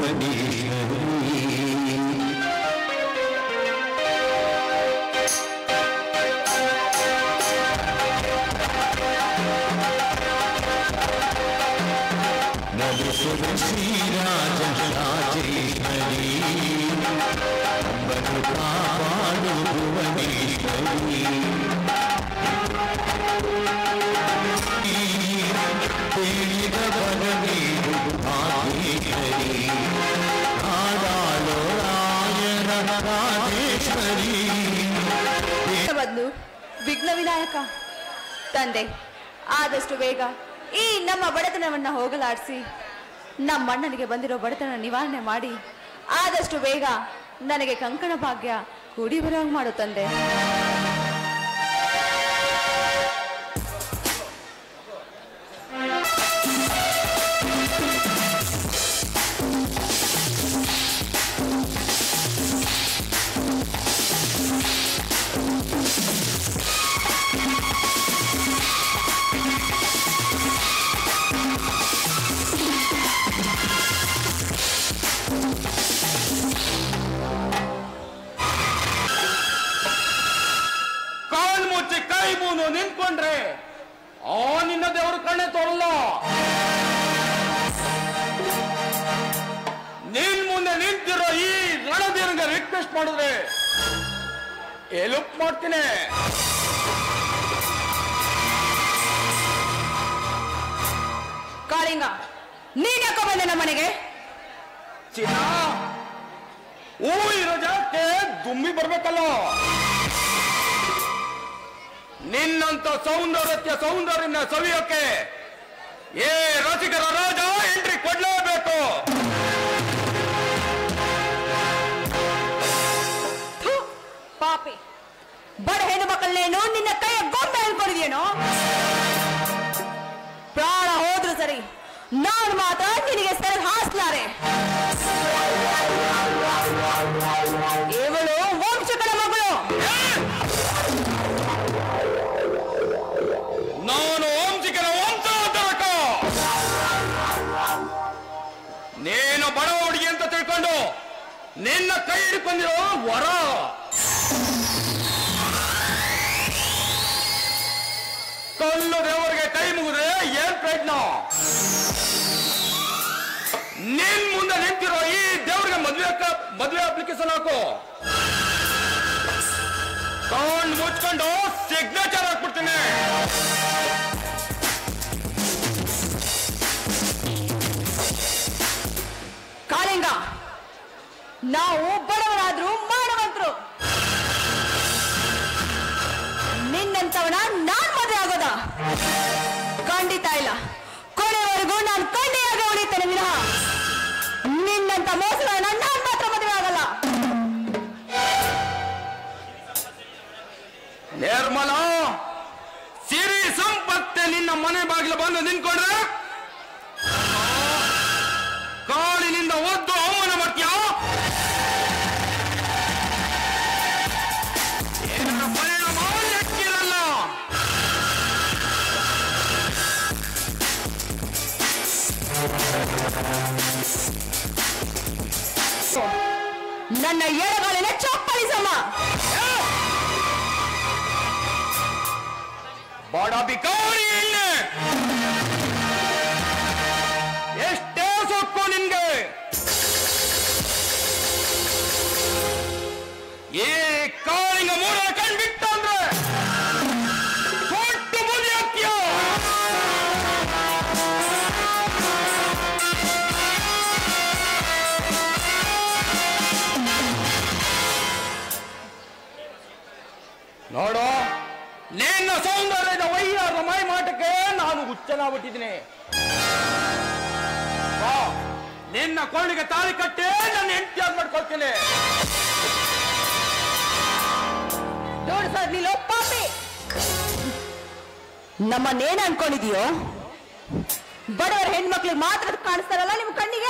ಭುವನೇಶ್ವರಿ ನಗಿಸುವ ಶ್ರೀರಾಜ ರಾಜೇಶ್ವರಿ ಅಂಬನು ಕಾಪಾಡು ಭುವನೇಶ್ವರಿ ತಿಳಿದ ಬಲವೀರು ಭಾಗೇಶ್ವರಿ ಹಾಡಾಳೋ ರಾಯರ ರಾಜೇಶ್ವರಿ ಬದಲು ವಿಘ್ನ ವಿನಾಯಕ ತಂದೆ ಆದಷ್ಟು ಬೇಗ ಈ ನಮ್ಮ ಬಡತನವನ್ನ ಹೋಗಲಾಡಿಸಿ ನಮ್ಮ ಅಣ್ಣನಿಗೆ ಬಂದಿರೋ ಬಡತನ ನಿವಾರಣೆ ಮಾಡಿ ಆದಷ್ಟು ಬೇಗ ನನಗೆ ಕಂಕಣ ಭಾಗ್ಯ ಕೂಡಿ ಬರೋ ಮಾಡು ತಂದೆ ಕಾಲ್ ಮುಚ್ಚಿ ಕೈ ಬೂನು ನಿಂತ್ಕೊಂಡ್ರೆ ಆ ನಿನ್ನ ದೇವರು ಕಣ್ಣೆ ತೋರಲ್ಲ ನಿನ್ ಮುಂದೆ ನಿಂತಿರೋ ಈ ರಣಧೀರನಿಗೆ ರಿಕ್ವೆಸ್ಟ್ ಮಾಡಿದ್ರೆ ಎಲುಪ್ ಮಾಡ್ತೀನಿ ಕಾಳಿಂಗ ನೀನ್ ಯಾಕೋ ಬಂದೆ ನಮ್ಮ ಮನೆಗೆ ಚಿನ್ನ ಹೂ ಇರೋ ಜಾಗಕ್ಕೆ ದುಮ್ಮಿ ಬರ್ಬೇಕಲ್ಲ ನಿನ್ನಂತ ಸೌಂದರ್ಯತ್ಯ ಸೌಂದರ್ಯನ ಸವಿಯೋಕೆ ಏ ರಸಿಕರ ರಾಜ ಎಂಟ್ರಿ ಕೊಡ್ಲೇಬೇಕು ಥು, ಪಾಪಿ ಬಡ ಹೆಣ್ಣು ಮಕ್ಕಳನ್ನೇನು ನಿನ್ನ ಕೈಯ ಗೊಂಬೆ ಅನ್ಕೊಂಡಿದ್ಯೇನೋ ಪ್ರಾಣ ಹೋದ್ರು ಸರಿ ನಾನು ಮಾತ್ರ ನಿನಗೆ ಸರಿ ಹಾಸ್ಲಾರೆ ಇವಳು ವಂಶಕರ ಮಗಳು ನಾನು ವಂಶಿಕರ ವಂಶೋದ್ಧಾರಕ ನೀನು ಬಡ ಹುಡುಗಿ ಅಂತ ತಿಳ್ಕೊಂಡು ನಿನ್ನ ಕೈ ಹಿಡ್ಕೊಂಡಿರೋ ವರ ಕಲ್ಲು ದೇವರಿಗೆ ಕೈ ಮುಗಿದೆ ಏನ್ ಪ್ರಯತ್ನ ನಿನ್ ಮುಂದೆ ನಿಂತಿರೋ ಈ ದೇವರಿಗೆ ಮದ್ವೆ ಅಕ್ಕ- ಮದ್ವೆ ಅಪ್ಲಿಕೇಶನ್ ಹಾಕು ಕಣ್ಣು ಮುಚ್ಕೊಂಡು ಸಿಗ್ನೇಚರ್ ಹಾಕ್ಬಿಡ್ತೀನಿ ಕಾಳಿಂಗ ನಾವು ಬಡವರಾದ್ರೂ ಮಾನವಂತರು ನಿನ್ನಂತವನ ನಾನ್ ಮದುವೆ ಆಗೋದ ಖಂಡಿತ ಇಲ್ಲ ಕೊನೆವರೆಗೂ ನಾನು ಕಂಡಿಯಾಗ ಉಳಿತೇನೆ ವಿನಃ ನಿನ್ನಂತ ಮೋಸಗಳನ್ನ ನಾನ್ ಮಾತ್ರ ಮದುವೆ ಆಗಲ್ಲ ನಿರ್ಮಲ ಸಿರಿ ಸಂಪತ್ತೆ ನಿನ್ನ ಮನೆ ಬಾಗಿಲು ಬಂದು ನಿಂತ್ಕೊಂಡ್ರೆ ಕಾಲಿನಿಂದ ಒದ್ದು ಅವಮಾನ ಮಾಡ್ತೀಯ ಇದರ ಪರಿಣಾಮ ಲೆಕ್ಕಿರಲ್ಲ ನನ್ನ ಎಡಗಾಲಿನ ಚಪ್ಪಲಿಸಮ್ಮ ಬಡ ಬಿಕಾರಿ ಎಣ್ಣೆ ಎಷ್ಟೇ ಸೊಕ್ಕು ನಿನ್ಗೆ ಈ ಕಾಳಿಂಗ ಮೂರರ ಕಣ್ ಬಿಟ್ಟ ಅಂದ್ರೆ ಕೊಟ್ಟು ಬುದಿ ಹಾಕ್ತೀಯ ನೋಡು ನಿನ್ನ ಸೌಂದರ್ಯದ ವೈಯಾರ ಮೈ ಮಾಟಕ್ಕೆ ನಾನು ಹುಚ್ಚನಾಗ್ಬಿಟ್ಟಿದ್ದೀನಿ ಬಾ, ನಿನ್ನ ಕೊಳ್ಳಿಗೆ ತಾಳಿ ಕಟ್ಟಿ ನನ್ನ ಹೆಂಡತಿಯಾಗಿ ಮಾಡ್ಕೊಳ್ತೀನಿ ನೋಡು ಸರ್ ನೀನು ಪಾಪಿ ನಮ್ಮನ್ನೇನ್ ಅನ್ಕೊಂಡಿದೀಯೋ ಬಡವರ ಹೆಣ್ಮಕ್ಳಿಗೆ ಮಾತ್ರ ಕಾಣಿಸ್ತಾರಲ್ಲ ನಿಮ್ ಕಣ್ಣಿಗೆ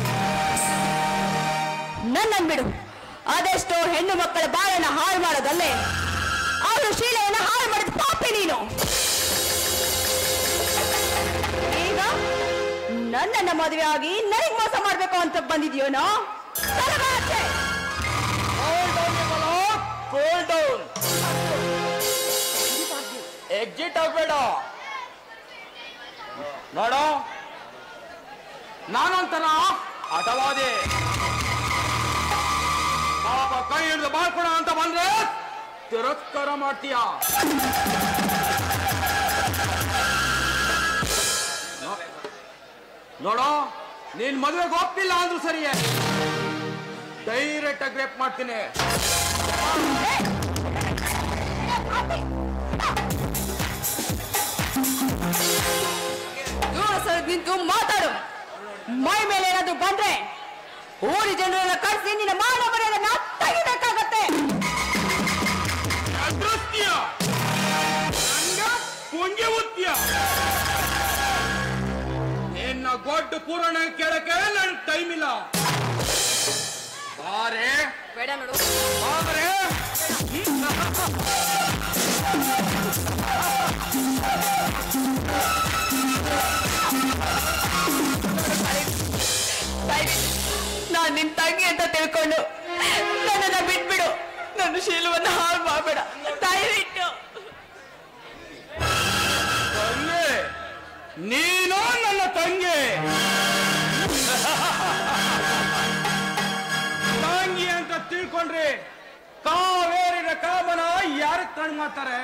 ನನ್ನ ಬಿಡು ಅದೆಷ್ಟೋ ಹೆಣ್ಣು ಮಕ್ಕಳ ಬಾಳನ್ನ ಹಾಳು ಮಾಡೋದಲ್ಲೇ ಅವಳು ಶೀಲೆಯನ್ನ ಹಾಳು ಮಾಡಿದ ಪಾಪಿ ನೀನು ಈಗ ನನ್ನನ್ನ ಮದುವೆ ಆಗಿ ನನಗ್ ಮೋಸ ಮಾಡ್ಬೇಕು ಅಂತ ಬಂದಿದ್ಯೋನೋ ಕೂಲ್ ಡೌನ್ ಎಕ್ಸಿಟ್ ಆಗ್ಬೇಡ ನೋಡು ನಾನಂತನ ಆಟವಾದಿ ಪಾಪ ಕೈ ಹಿಡಿದು ಮಾಡ್ಕೊಳ ಅಂತ ಬಂದ್ರೆ ತಿರಸ್ಕಾರ ಮಾಡ್ತೀಯ ನೋ- ನೋಡು ನೀನ್ ಮದುವೆಗೆ ಒಪ್ಪಿಲ್ಲ ಅಂದ್ರೂ ಸರಿಯೇ ಡೈರೆಕ್ಟ್ ಆಗಿ ರೇಪ್ ಮಾಡ್ತೀನಿ ದೂರ ಸರಿದ್ ನಿಂತು ಮಾತಾಡು ಮೈ ಮೇಲೆ ಏನಾದ್ರು ಬಂದ್ರೆ ಊರಿ ಜನರೆಲ್ಲ ಕರೆಸಿ ನಿನ್ನ ಮಾನ ಮರ್ಯಾದನ್ನ ತೆಗಿಬೇಕಾಗತ್ತೆ ಅದ್ರಸ್ತೀಯ ಪುಂಗಿ ಉತ್ತೀಯ ನಿನ್ನ ಗೊಡ್ಡು ಪೂರಣ ಕೇಳಕ್ಕೆ ನನ್ ಟೈಮ್ ಇಲ್ಲ ಬಾರೆ ಬೇಡ ನೋಡು ಬಾರೆ ನಾನ್ ನಿನ್ ತಂಗಿ ಅಂತ ತಿಳ್ಕೊಂಡು ನನ್ನನ್ನ ಬಿಟ್ಬಿಡು ನನ್ನ ಶೀಲವನ್ನ ಹಾಳು ಮಾಡಬೇಡ ದಯವಿಟ್ಟು ತಂಗಿ ನೀನು ನನ್ನ ತಂಗಿ ತಂಗಿ ಅಂತ ತಿಳ್ಕೊಂಡ್ರಿ ಕಾವೇರಿನ ಕಾಮನ ಯಾರು ಕಣ್ ಮಾಡ್ತಾರೆ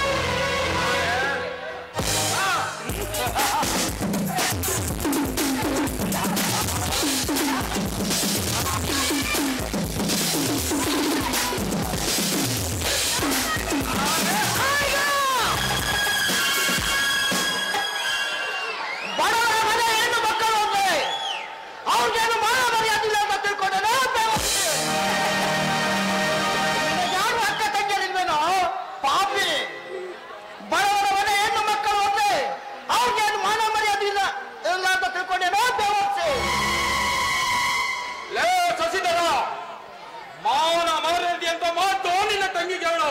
ಬಡವರ ಮನೆ ಹೆಣ್ಣು ಮಕ್ಕಳು ಅಂದ್ರೆ ಅವ್ರಿಗೇನು ಮಾನ ಮರ್ಯಾದಿಲ್ಲ ಅಂತ ತಿಳ್ಕೊಂಡೇನೋ ಯಾರು ಅಕ್ಕ ತಂಗಿಯರಿಲ್ವೇನೋ ಪಾಪಿ ಬಡವರ ಮನೆ ಹೆಣ್ಣು ಮಕ್ಕಳು ಅಂದ್ರೆ ಅವ್ರಿಗೇನು ಮಾನ ಮರ್ಯಾದೆ ಇಲ್ಲ ಇಲ್ಲ ಅಂತ ತಿಳ್ಕೊಂಡೇನೋ ಬೇವರ್ಸಿ ಲೇ ಶಶಿಧರ ಮಾವನ ಮರ್ಯಾದೆ ಅಂತ ಮಾತು ನಿನ್ನ ತಂಗಿಗೆ ಹೇಳು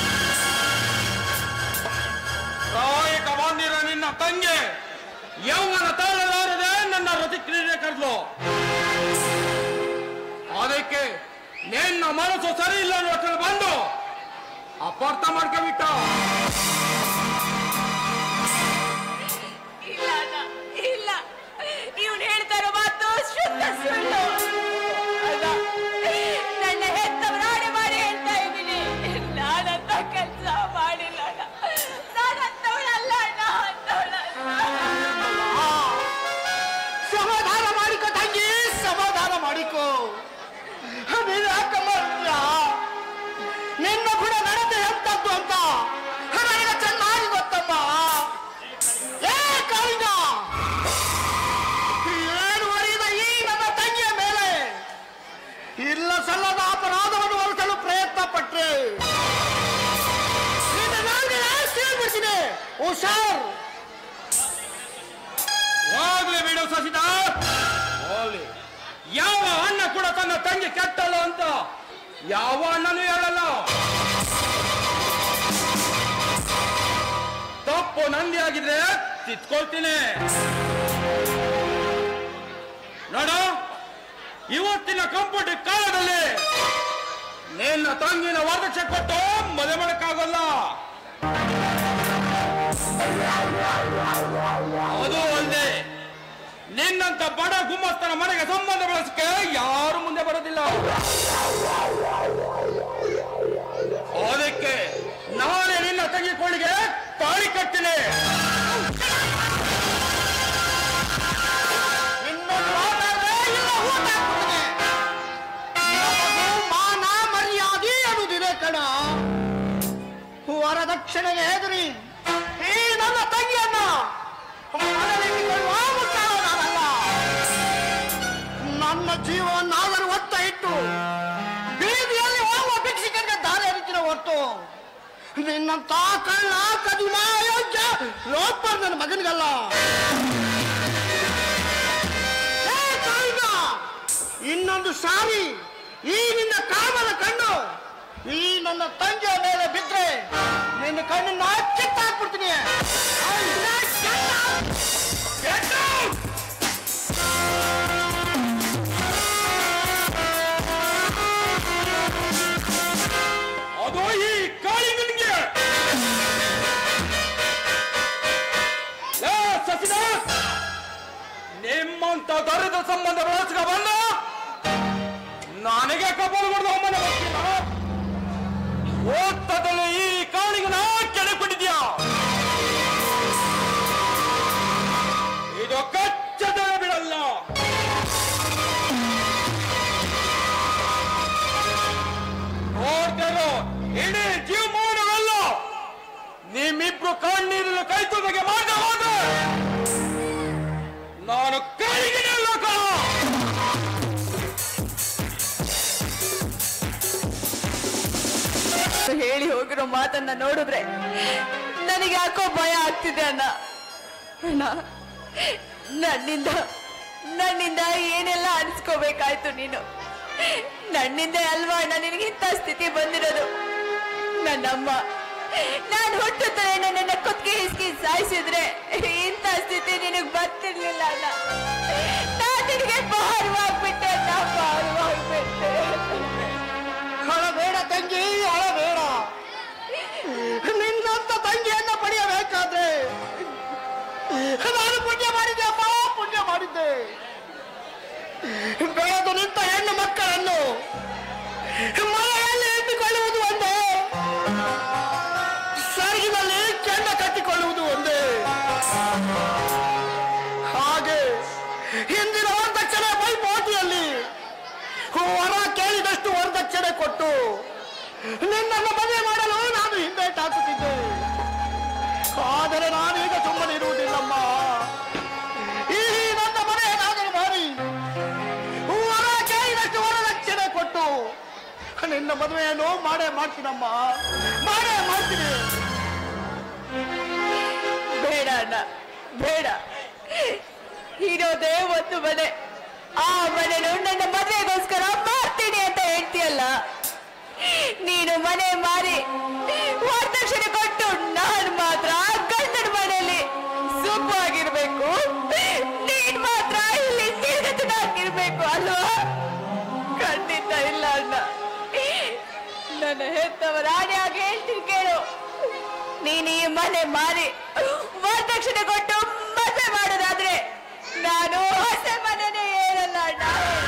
ಕಾಯಕ ಬಂದಿರೋ ನಿನ್ನ ತಂಗಿ ಯೌವನ ತಾಳಲಾರದೆ ನನ್ನ ರತಿಕ್ರಿಯೆ ಕರೆದ್ಲು ಅದಕ್ಕೆ ನಿನ್ನ ಮನಸ್ಸು ಸರಿ ಇಲ್ಲ ಅನ್ನೋ ಹತ್ರ ಬಂದು ಅಪಾರ್ಥ ಮಾಡ್ಕೊಬಿಟ್ಟ ಇಲ್ಲ ಅಣ್ಣ, ಇಲ್ಲ ಇವ್ನು ಹೇಳ್ತಾ ಇರೋ ಮಾತು ಶುದ್ಧ ಸುಳ್ಳು ಅಣ್ಣ, ನನ್ನ ಹೆತ್ತವರಾಡಿ ಮಾಡಿ ಹೇಳ್ತಾ ಇದ್ದೀನಿ ನಾನಂತ ಕೆಲಸ ಮಾಡಿಲ್ಲ ಅಣ್ಣ ನಾನಂತವಳಲ್ಲ ಅಣ್ಣ ಅಂತವಳಲ್ಲ ಸಮಾಧಾನ ಮಾಡಿಕೋ ತಂಗಿ ಸಮಾಧಾನ ಮಾಡಿಕೋ ನೀನು ಯಾಕೆ ಮಾಡ್ತೀಯ ನಿನ್ನ ಕೂಡ ನಡತೆ ಎಂತದ್ದು ಅಂತ ನನಗೆ ಚೆನ್ನಾಗಿ ಗೊತ್ತಮ್ಮ ಏ ಕಾಳಿಂಗ ಏಳುವರಿದ ಈ ನನ್ನ ತಂಗಿಯ ಮೇಲೆ ಇಲ್ಲ ಸಲ್ಲದ ಅಪರಾಧವನ್ನು ಹೊರಸಲು ಪ್ರಯತ್ನ ಪಟ್ರೆ ನಿನ್ನ ನಾಲ್ಗೆ ಸೇರ್ಬಿಡ್ತೀನಿ ಹುಷಾರ್ ಹೋಗ್ಲಿ ಬಿಡು ಶಶಿಧರ್ ಹೋಗ್ಲಿ ಯಾವ ಅಣ್ಣ ಕೂಡ ತನ್ನ ತಂಗಿ ಕೆಟ್ಟಲ್ಲ ಅಂತ ಯಾವ ಅಣ್ಣನೂ ಹೇಳಲ್ಲ ತಪ್ಪು ನಂದಿ ಆಗಿದ್ರೆ ತಿತ್ಕೊಳ್ತೀನಿ ನೋಡು ಇವತ್ತಿನ ಕಂಪ್ಯೂಟರ್ ಕಾಲದಲ್ಲಿ ನಿನ್ನ ತಂಗಿನ ವರದಕ್ಷೆ ಕೊಟ್ಟು ಮದುವೆ ಮಾಡಕ್ಕಾಗಲ್ಲ ಅದು ಅಲ್ಲದೆ ನಿನ್ನಂತ ಬಡ ಗುಮ್ಮಸ್ತನ ಮನೆಗೆ ಸಂಬಂಧ ಬೆಳೆಸಕ್ಕೆ ಯಾರು ಮುಂದೆ ಬರೋದಿಲ್ಲ ಅದಕ್ಕೆ ನಾಳೆ ನಿನ್ನ ತಂಗಿಕೊಳ್ಳಿಗೆ ತಾಳಿ ಕಟ್ತೀನಿ ಮಾನ ಮರ್ಯಾದೆ ಅನ್ನುವುದಿದೆ ಕಣ ವರದಕ್ಷಿಣೆಗೆ ಹೆದರಿ ಈ ನನ್ನ ತಂಗಿಯನ್ನ ಮನೆಯಲ್ಲಿಟ್ಟುಕೊಳ್ಳುವ ಮುಟ್ಟಾಳ ನಾನಲ್ಲ. ನನ್ನ ಜೀವವನ್ನಾದರೂ ಒತ್ತ ಇಟ್ಟು ಬೀದಿಯಲ್ಲಿ ಹೋಗುವ ಭಿಕ್ಷಿಕರಿಗೆ ದಾರಿ ಹರಿತಿನ ಹೊರತು ನಿನ್ನಂತ ಕಳ್ಳ ಕದಿಮ ಅಯೋಗ್ಯ ಲೋಪ ನನ್ನ ಮಗನಿಗಲ್ಲ ಏ ತಾಯಿಗ, ಇನ್ನೊಂದು ಸಾರಿ ಈ ನಿನ್ನ ಕಾಮನ ಕಣ್ಣು ಈ ನನ್ನ ತಂಗಿಯ ಮೇಲೆ ಬಿದ್ರೆ ನಿನ್ನ ಕಣ್ಣನ್ನ ಕಿತ್ತಾಕ್ಬಿಡ್ತೀನಿ Get out! Get out! ನಿಮ್ಮಂತ ದೊರೆತ ಸಂಬಂಧ ಬೆಳೆಸ್ಕ ಬಂದ ನನಗೆ ಕಬ್ಬಲು ಕೊಡದ ಒಮ್ಮನೆ ಬರ್ತೀನ ಓದ್ತದಲ್ಲಿ ಈ ಕಾಣಿಗೆ ನಾ ಕೆಳಕೊಂಡಿದ್ಯಾ ಇದು ಕಚ್ಚದ ಬಿಡಲ್ಲ ನೋಡ್ತೇರೋ ಇಡೀ ಜೀವಮಾನವೆಲ್ಲ ನಿಮ್ಮಿಬ್ರು ಕಣ್ಣೀರನ್ನು ಕೈ ತುದಿಗೆ ಮಾಡ್ದ ಹೋದ್ರೆ ನಾನು ಕೈಗೆ ನಿಲ್ಲಕ ಹೇಳಿ ಹೋಗಿರೋ ಮಾತನ್ನ ನೋಡಿದ್ರೆ ನನಗೆ ಯಾಕೋ ಭಯ ಆಗ್ತಿದೆ ಅಣ್ಣ ಅಣ್ಣ ನನ್ನಿಂದ ನನ್ನಿಂದ ಏನೆಲ್ಲ ಅನ್ಸ್ಕೋಬೇಕಾಯ್ತು ನೀನು ನನ್ನಿಂದ ಅಲ್ವಾ ಅಣ್ಣ ನಿನಗೆ ಇಂಥ ಸ್ಥಿತಿ ಬಂದಿರೋದು ನನ್ನಮ್ಮ ನಾನು ಹುಟ್ಟುತ್ತಲೇ ನನ್ನನ್ನ ಕುತ್ತಿಗೆ ಹಿಸ್ಕಿ ಸಾಯಿಸಿದ್ರೆ ಇಂಥ ಸ್ಥಿತಿ ನಿನಗೆ ಬರ್ತಿರ್ಲಿಲ್ಲ ಅಣ್ಣ ನಾನು ನಿನಗೆ ಭಾರವಾಗ್ಬಿಟ್ಟೆ ಅಣ್ಣ ಭಾರವಾಗ್ಬಿಟ್ಟೆ ಅಳಬೇಡ ತಂಗಿ ಅಳಬೇಡ ನಿನ್ನಂತ ತಂಗಿಯನ್ನ ಪಡೆಯಬೇಕಾದ್ರೆ ನಾನು ಪುಣ್ಯ ಮಾಡಿದ್ದೆ ಅಮ್ಮ ಪುಣ್ಯ ಮಾಡಿದ್ದೆ ಬೆಳೆದು ನಿಂತ ಹೆಣ್ಣು ಮಕ್ಕಳನ್ನು ಮನೆಯಲ್ಲಿ ಇಟ್ಟುಕೊಳ್ಳುವುದು ಒಂದೇ ಸರಗಿನಲ್ಲಿ ಕೆಂಡ ಕಟ್ಟಿಕೊಳ್ಳುವುದು ಒಂದೇ ಹಾಗೆ ಹಿಂದಿನ ವರದಕ್ಷಿಣೆ ಪೈಪೋಟಿಯಲ್ಲಿ ವರ ಕೇಳಿದಷ್ಟು ವರದಕ್ಷಿಣೆ ಕೊಟ್ಟು ನಿನ್ನನ್ನು ಮದುವೆ ಮಾಡಲು ನಾನು ಹಿಂದೆ ಹಾಕುತ್ತಿದ್ದೆ ಆದರೆ ನಾನೀಗ ಸುಮ್ಮನೆ ಇರುವುದಿಲ್ಲಮ್ಮ ಈ ನನ್ನ ಮನೆಯನ್ನಾದರೂ ಮಾಡಿ ವರ ಕೇಳಿದಷ್ಟು ವರದಕ್ಷಿಣೆ ಕೊಟ್ಟು ನಿನ್ನ ಮದುವೆಯನ್ನು ಮಾಡೇ ಮಾಡ್ತೀನಮ್ಮ ಮಾಡೇ ಮಾಡ್ತೀನಿ ಬೇಡ ಅಣ್ಣ ಬೇಡ ಇರೋದೇ ಒಂದು ಮನೆ ಆ ಮನೆನು ನನ್ನ ಮದುವೆಗೋಸ್ಕರ ಮಾಡ್ತೀನಿ ಅಂತ ಹೇಳ್ತೀಯಲ್ಲ ನೀನು ಮನೆ ಮಾರಿ ವರದಕ್ಷಿಣೆ ಕೊಟ್ಟು ನಾನು ಮಾತ್ರ ಗಂಡನ ಮನೆಯಲ್ಲಿ ಸುಖವಾಗಿರ್ಬೇಕು ನೀನ್ ಮಾತ್ರ ಇಲ್ಲಿ ನಿರ್ಗತನಾಗಿರ್ಬೇಕು ಅಲ್ವಾ ಖಂಡಿತ ಇಲ್ಲ ಅಣ್ಣ ನನ್ನ ಹೆತ್ತವರ ಆಗಿ ಹೇಳ್ತೀನಿ ಕೇಳು ನೀನು ಈ ಮನೆ ಮಾರಿ ವರದಕ್ಷಿಣೆ ಕೊಟ್ಟು ಮದುವೆ ಮಾಡೋದಾದ್ರೆ ನಾನು ಹೊಸ ಮನೆನೇ ಹೇಳಲ್ಲ ಅಣ್ಣ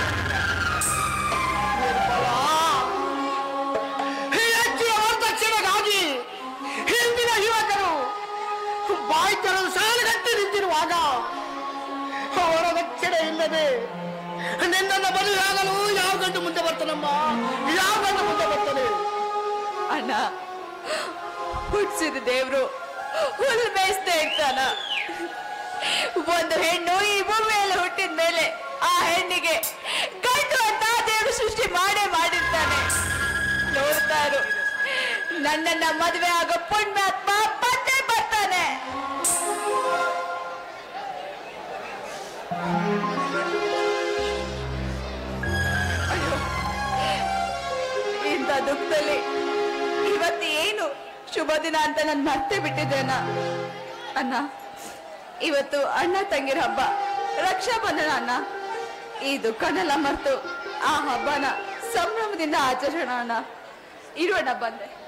ಈ ಹೆಚ್ಚಿನ ವರದಕ್ಷಿಣೆಗಾಗಿ ಹಿಂದಿನ ಯುವಕರು ಬಾಯಿ ತೆರೆದು ಸಾಲುಗಟ್ಟಿ ನಿಂತಿರುವಾಗ ವರದಕ್ಷಿಣೆ ಇಲ್ಲದೆ ನಿನ್ನನ್ನು ಮದುವೆಯಾಗಲು ಯಾವ ಗಂಡು ಮುಂದೆ ಬರ್ತಾನಮ್ಮ ಯಾವ ಗಂಡು ಮುಂದೆ ಬರ್ತಾನೆ ಅಣ್ಣ ಹುಟ್ಟಿಸಿದ ದೇವ್ರು ಹುಲ್ ಮೇಯಿಸ್ತಾ ಇರ್ತಾನ ಒಂದು ಹೆಣ್ಣು ಈ ಭೂಮಿಯಲ್ಲಿ ಹುಟ್ಟಿದ ಮೇಲೆ ಆ ಹೆಣ್ಣಿಗೆ ಗಂಡು ಅಂತ ದೇವರು ಸೃಷ್ಟಿ ಮಾಡೇ ಮಾಡಿರ್ತಾನೆ ನೋಡ್ತಾ ಇರು ನನ್ನನ್ನ ಮದುವೆ ಆಗೋ ಪುಣ್ಯಾತ್ಮ ಬಂದೇ ಬರ್ತಾನೆ ಅಯ್ಯೋ ಇಂಥ ದುಃಖದಲ್ಲಿ ಇವತ್ತು ಏನು ಶುಭ ದಿನ ಅಂತ ನಾನು ಮರ್ತೇ ಬಿಟ್ಟಿದ್ದೆ ಅಣ್ಣ ಅಣ್ಣ ಇವತ್ತು ಅಣ್ಣ ತಂಗಿರ ಹಬ್ಬ ರಕ್ಷಾ ಬಂಧನ ಅಣ್ಣ ಈ ದುಃಖನೆಲ್ಲ ಮರ್ತು ಆ ಹಬ್ಬನ ಸಂಭ್ರಮದಿಂದ ಆಚರಿಸೋಣ ಅಣ್ಣ ಇರೋಣ ಬಂದೆ